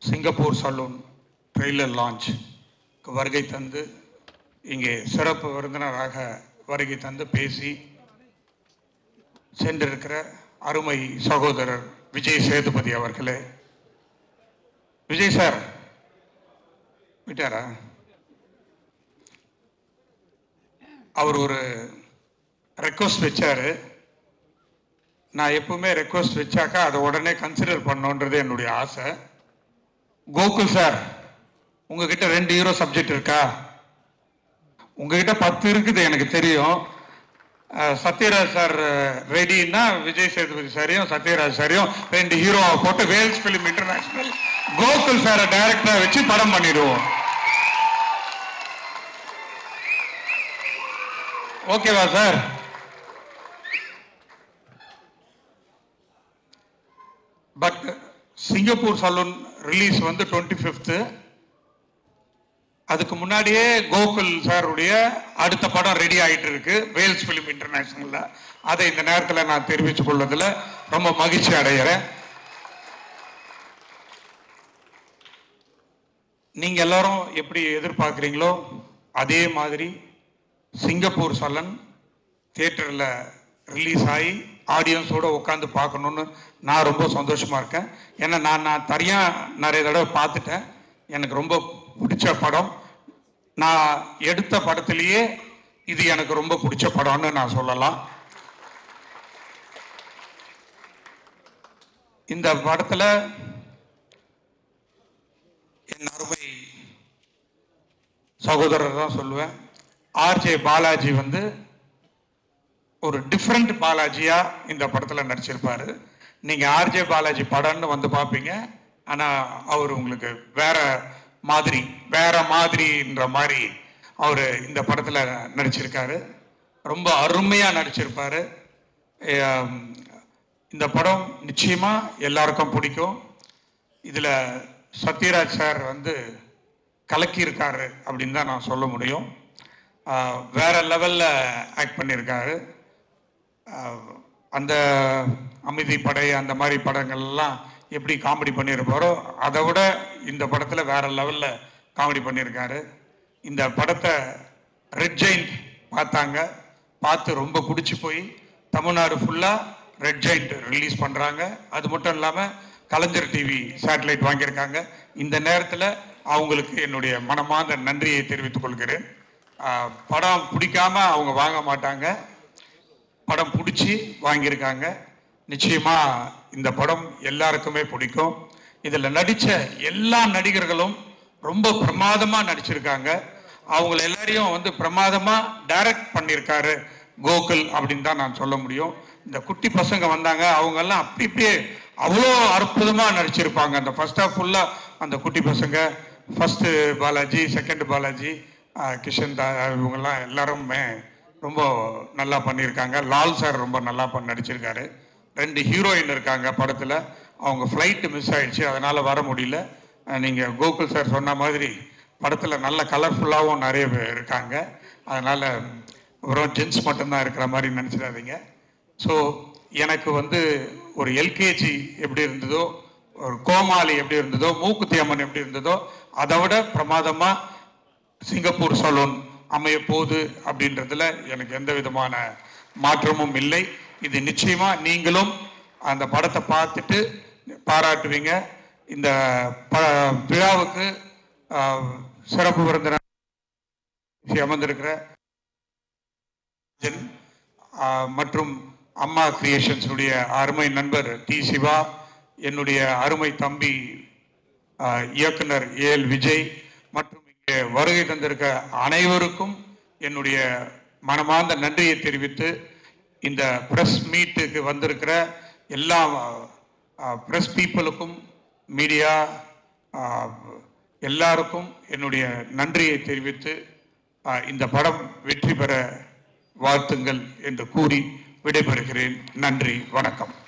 Singapore salon trailer launch வருகை தந்து இங்கே சிறப்பு விருந்தினராக வருகை தந்து பேசி சென்றிருக்கிற அருமை சகோதரர் விஜய் சேதுபதி அவர்களே விஜய் சார் விட்டாரா அவர் ஒரு ரெக்வஸ்ட் வச்சாரு நான் எப்பவுமே ரெக்வஸ்ட் வச்சாக்கா அதை உடனே கன்சிடர் பண்ணணுன்றது என்னுடைய ஆசை கோகுல் சார் உங்ககிட்ட ரெண்டு ஹீரோ சப்ஜெக்ட் இருக்கா உங்ககிட்ட பத்து இருக்குது எனக்கு தெரியும் அஹ், சத்யராஜ் சார் ரெடின்னா விஜய் சேதுபதி சாரையும் சத்யராஜ் சாரையும் ரெண்டு ஹீரோவை போட்டு வேல்ஸ் பிலிம் இன்டர்நேஷனல் கோகுல் சாரை டைரக்டரா வச்சு படம் பண்ணிடுவோம் ஓகேவா sir but Singapore saloon release வந்து டுவெண்ட்டி ஃபிஃப்த்து அதுக்கு முன்னாடியே கோகுல் சாருடைய அடுத்த படம் ரெடி ஆயிட்டு இருக்கு வேல்ஸ் ஃபிலிம் இன்டர்நேஷனல்ல அதை இந்த நேரத்தில் நான் தெரிவித்துக் கொள்வதில் ரொம்ப மகிழ்ச்சி அடைகிறேன் நீங்க எல்லாரும் எப்படி எதிர்பார்க்குறீங்களோ அதே மாதிரி சிங்கப்பூர் சலன் தியேட்டரில் ரிலீஸ் ஆகி ஆடியன்ஸோட உட்காந்து பார்க்கணுன்னு நான் ரொம்ப சந்தோஷமா இருக்கேன் ஏன்னா நான் நான் தனியாக நிறைய தடவை பார்த்துட்டேன் எனக்கு ரொம்ப பிடிச்ச படம் நான் எடுத்த படத்திலேயே இது எனக்கு ரொம்ப பிடிச்ச படம்னு நான் சொல்லலாம் இந்த படத்தில் என் அருமை சகோதரர் தான் சொல்லுவேன் ஆர்ஜே பாலாஜி வந்து ஒரு டிஃப்ரெண்ட் பாலாஜியா இந்த படத்தில் நடிச்சிருப்பாரு நீங்க ஆர்ஜே பாலாஜி படம்னு வந்து பார்ப்பீங்க ஆனா அவர் உங்களுக்கு வேற மாதிரி வேற மாதிரின்ற மாதிரி அவர் இந்த படத்தில் நடிச்சிருக்காரு ரொம்ப அருமையா நடிச்சிருப்பாரு ஆம், இந்த படம் நிச்சயமா எல்லாருக்கும் பிடிக்கும் இதுல சத்யராஜ் சார் வந்து கலக்கியிருக்காரு அப்படின்னு தான் நான் சொல்ல முடியும் ஆஹ் வேற லெவல்ல ஆக்ட் பண்ணியிருக்காரு ஆஹ் அந்த அமைதி படை அந்த மாதிரி படங்கள்லாம் எப்படி காமெடி பண்ணியிருப்பாரோ அதை விட இந்த படத்தில் வேற லெவலில் காமெடி பண்ணியிருக்காரு இந்த படத்தை ரெட் ஜெயிண்ட் பார்த்தாங்க பார்த்து ரொம்ப பிடிச்சி போய் தமிழ்நாடு ஃபுல்லாக ரெட் ஜெயிண்ட் ரிலீஸ் பண்ணுறாங்க அது மட்டும் இல்லாமல் கலைஞர் டிவி சேட்டலைட் வாங்கியிருக்காங்க இந்த நேரத்தில் அவங்களுக்கு என்னுடைய மனமார்ந்த நன்றியை தெரிவித்துக் கொள்கிறேன் ஆஹ் படம் பிடிக்காம அவங்க வாங்க மாட்டாங்க படம் பிடிச்சி வாங்கியிருக்காங்க நிச்சயமா இந்த படம் எல்லாருக்குமே பிடிக்கும் இதுல நடிச்ச எல்லா நடிகர்களும் ரொம்ப பிரமாதமா நடிச்சிருக்காங்க அவங்கள எல்லாரையும் வந்து பிரமாதமா டைரக்ட் பண்ணியிருக்காரு கோகுல் அப்படின்னு தான் நான் சொல்ல முடியும் இந்த குட்டி பசங்க வந்தாங்க அவங்க எல்லாம் அப்படி இப்படியே அவ்வளோ அற்புதமா நடிச்சிருப்பாங்க அந்த ஃபர்ஸ்ட் ஹாஃப் ஃபுல்லா அந்த குட்டி பசங்க ஃபர்ஸ்ட் பாலாஜி செகண்ட் பாலாஜி ஆஹ் கிஷன் தா இவங்கெல்லாம் எல்லாருமே ரொம்ப நல்லா பண்ணியிருக்காங்க லால் சார் ரொம்ப நல்லா பண்ண நடிச்சிருக்காரு ரெண்டு ஹீரோயின் இருக்காங்க படத்தில் அவங்க ஃப்ளைட்டு மிஸ் ஆயிடுச்சு அதனால வர முடியல அஹ் நீங்க கோகுல் சார் சொன்ன மாதிரி படத்தில் நல்ல கலர்ஃபுல்லாகவும் நிறைய பேர் இருக்காங்க அதனால வெறும் ஜென்ஸ் மட்டும்தான் இருக்கிற மாதிரி நினச்சிடாதீங்க ஸோ எனக்கு வந்து ஒரு எல்கேஜி எப்படி இருந்ததோ ஒரு கோமாளி எப்படி இருந்ததோ மூக்குத்தி அம்மன் எப்படி இருந்ததோ அதை விட பிரமாதமாக சிங்கப்பூர் சலூன் அமைய போகுது அப்படின்றதுல எனக்கு எந்த விதமான மாற்றமும் இல்லை இது நிச்சயமா நீங்களும் அந்த படத்தை பார்த்துட்டு பாராட்டுவீங்க இந்த ப- விழாவுக்கு ஆஹ், சிறப்பு விருந்தினர் அமர்ந்திருக்கிற ஜென், ஆஹ், மற்றும் அம்மா கிரியேஷன்ஸுடைய அருமை நண்பர் டி சிவா என்னுடைய அருமை தம்பி ஆஹ், இயக்குனர் ஏஎல் விஜய் மற்றும் இங்கே வருகை தந்திருக்க அனைவருக்கும் என்னுடைய மனமார்ந்த நன்றியை தெரிவித்து இந்த பிரஸ் மீட்டுக்கு வந்திருக்கிற எல்லா பிரஸ் பீப்புளுக்கும் மீடியா எல்லாருக்கும் என்னுடைய நன்றியை தெரிவித்து ஆஹ், இந்த படம் வெற்றி பெற வாழ்த்துங்கள் என்று கூறி விடைபெறுகிறேன் நன்றி வணக்கம்